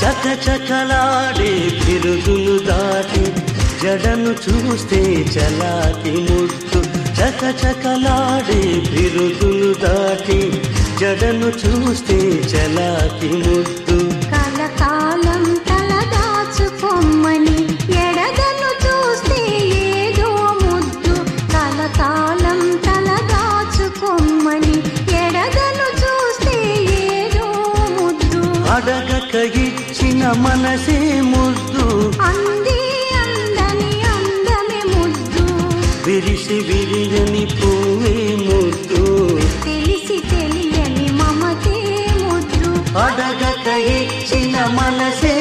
చకచకలాడే బిరుదులు దాటి జడను చూస్తే చలాకి ముద్దు చకచకలాడే బిరుదులు దాటి జడను చూస్తే చలాకి ముద్దు కలకాలం తలదాచుకొమ్మని ఎడదను చూస్తే ఏదో ముద్దు కలకాలం తలదాచుకొమ్మని ఎడదను చూస్తే ఏదో ముద్దు అడగక ఇచ్చిన మనసే ముద్దు అంది అందని అందమే ముద్దు విరిసి విరియని పువ్వే ముద్దు తెలిసి తెలియని మమతే ముద్దు అడగక ఇచ్చిన మనసే